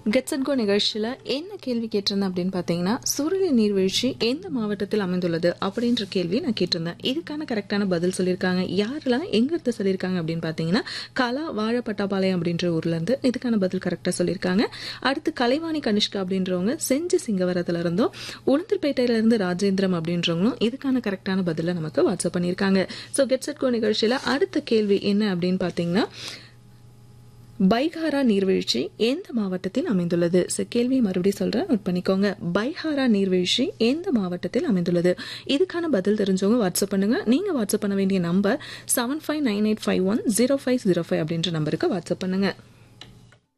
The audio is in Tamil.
கெட்ஸ் அண்ட் கோ நிகழ்ச்சியில் என்ன கேள்வி கேட்டிருந்தேன் அப்படின்னு பார்த்தீங்கன்னா சுருளி நீர்வீழ்ச்சி எந்த மாவட்டத்தில் அமைந்துள்ளது அப்படின்ற கேள்வி நான் கேட்டிருந்தேன் இதுக்கான கரெக்டான பதில் சொல்லியிருக்காங்க யாரெல்லாம் எங்கிருந்து சொல்லியிருக்காங்க அப்படின்னு பார்த்தீங்கன்னா கலா வாழப்பட்டாபாளையம் அப்படின்ற ஊர்லேருந்து இதுக்கான பதில் கரெக்டாக சொல்லியிருக்காங்க அடுத்து கலைவாணி கனிஷ்கா அப்படின்றவங்க செஞ்சு சிங்கவரத்துல இருந்தும் உளுந்தூர்பேட்டையில இருந்து ராஜேந்திரம் அப்படின்றவங்களும் இதுக்கான கரெக்டான பதிலை நமக்கு வாட்ஸ்அப் பண்ணியிருக்காங்க ஸோ கெட்ஸ் அட் கோ நிகழ்ச்சியில் அடுத்த கேள்வி என்ன அப்படின்னு பார்த்தீங்கன்னா பைகாரா நீர்வீழ்ச்சி எந்த மாவட்டத்தில் அமைந்துள்ளது ஸோ கேள்வியை மறுபடியும் சொல்கிறேன் நோட் பண்ணிக்கோங்க பைகாரா நீர்வீழ்ச்சி எந்த மாவட்டத்தில் அமைந்துள்ளது இதுக்கான பதில் தெரிஞ்சவங்க வாட்ஸ்அப் பண்ணுங்க நீங்கள் வாட்ஸ்அப் பண்ண வேண்டிய number seven five nine eight five one zero five zero five அப்படின்ற நம்பருக்கு வாட்ஸ்அப் பண்ணுங்க